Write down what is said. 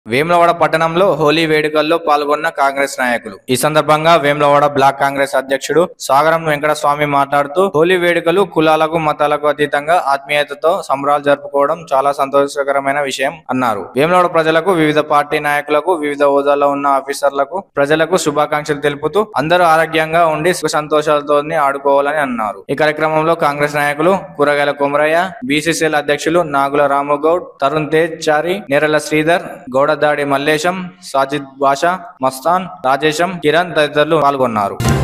వేములవాడ పట్టణంలో హోలీ వేడుకల్లో పాల్గొన్న కాంగ్రెస్ నాయకులు ఈ సందర్భంగా వేములవాడ బ్లాక్ కాంగ్రెస్ అధ్యక్షుడు సాగరం వెంకటస్వామి మాట్లాడుతూ హోలీ వేడుకలు కులాలకు మతాలకు అతీతంగా ఆత్మీయతతో సంబరాలు జరుపుకోవడం చాలా సంతోషకరమైన విషయం అన్నారు వేములవాడ ప్రజలకు వివిధ పార్టీ నాయకులకు వివిధ హోదాలో ఉన్న ఆఫీసర్లకు ప్రజలకు శుభాకాంక్షలు తెలుపుతూ అందరూ ఆరోగ్యంగా ఉండి సుఖ సంతోషాలతో ఆడుకోవాలని అన్నారు ఈ కార్యక్రమంలో కాంగ్రెస్ నాయకులు కూరగాయల కుమరయ్య బీసీసీఎల్ అధ్యక్షులు నాగుల రామగౌడ్ తరుణ్ తేజ్ చారి నేరల శ్రీధర్ గౌడదాడి మల్లేశం సాజిద్ బాషా మస్తాన్ రాజేశం కిరణ్ తదితరులు పాల్గొన్నారు